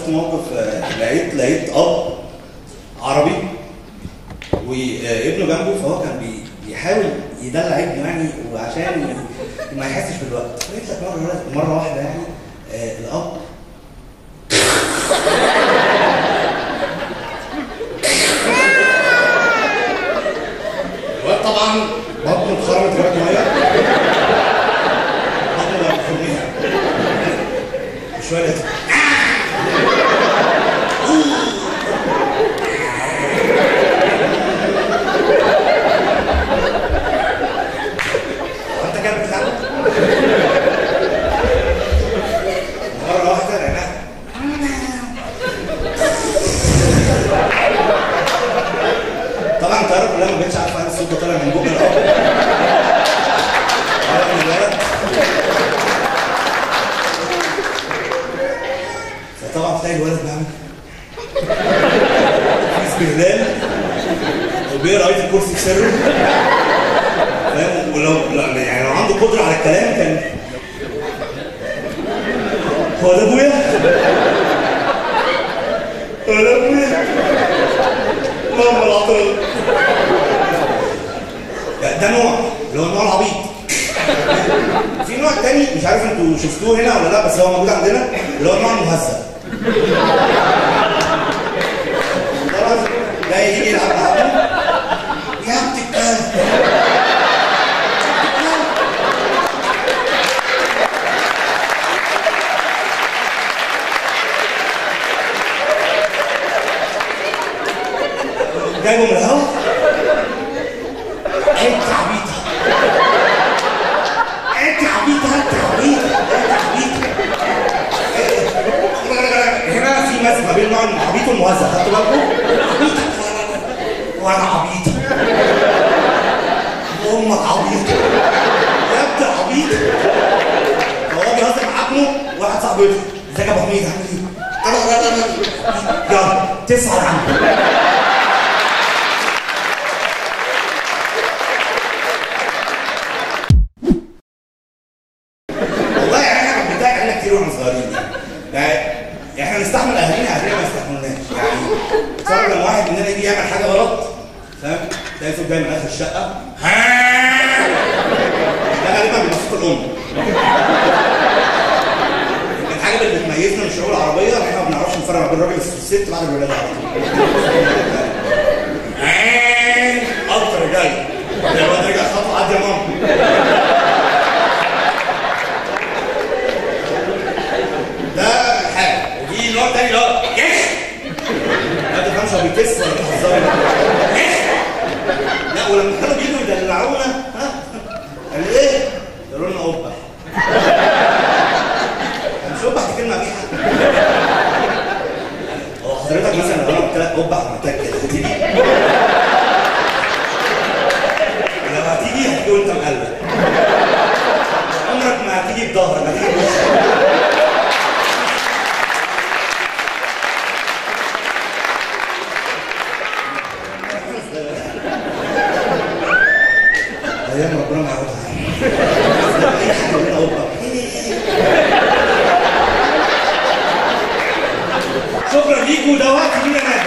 شفت موقف آه، لقيت لقيت اب عربي وابنه جنبه فهو كان بي- بيحاول يدلع ابنه يعني وعشان ما يحسش بالوقت لقيت لك مره مره واحده يعني آه، الاب الواد طبعا بطنه اتخرمت رمت ميه بطنه بقى مخرميها شويه لقيته هو انت كده بتلعب مره واحده لقيناها طبعا الطياره كلها ما كانتش عارفه ان الصوت ده طالع من بوق الاب طالع من الولد فطبعا تلاقي الولد بيعمل في استهلال وبيقرا ايه الكرسي في سره فاهم ولو لا يعني لو عنده قدره على الكلام كان هو ده ابويا؟ هو ده ابويا؟ ماما العطل ده نوع اللي هو النوع العبيط في نوع تاني مش عارف انتوا شفتوه هنا ولا لا بس هو موجود عندنا اللي هو النوع المهذب طبعا ده يجي يلعب مع ابوه يا ابني الكلب جايبه من الهوا انت عبيطه انت عبيطه انت عبيطه انت عبيطه هنا في مزج ما بين نوع العبيط والمهذب خدتوا بالكم؟ عبيطه وانا عبيطه وامك عبيطه يا ابني عبيط هو بيهزر مع ابنه واحد صاحبه يقول ازيك يا ابو حميد عامل ايه؟ يلا تسعه يا عم والله يعني احنا كنا بنضايق علينا كتير واحنا صغيرين يعني يعني احنا نستحمل اهالينا اهالينا ما يستحملوناش يعني تصور لما واحد مننا يجي يعمل حاجه غلط فاهم تلاقي صوت جاي من اخر الشقه ها ده غالبا بيبقى صوت الام من الحاجه اللي بتميزنا من الشعوب العربيه ان احنا ما بنعرفش نفرق ما بين الراجل والست بعد الولاده على طول ها اكتر جاي الواد رجع خطوه عدي يا ماما ده حاجه وفي نوع تاني اللي هو يس ما تفهمش هو بيكس ولا بيهزر يس لا ولما كانوا بيجوا يدلعونا ها قال ايه؟ قالوا لنا قبح مش قبح دي كلمه قبيحه هو حضرتك مثلا لو انا قلت لك قبح محتاج كده هتيجي لو هتيجي هتيجي وانت مقلب عمرك ما هتيجي بظهرك هتيجي بوشك ايام ربنا ما يعوضها اي حاجه منها اوبا شكرا ليكوا ده وقت لينا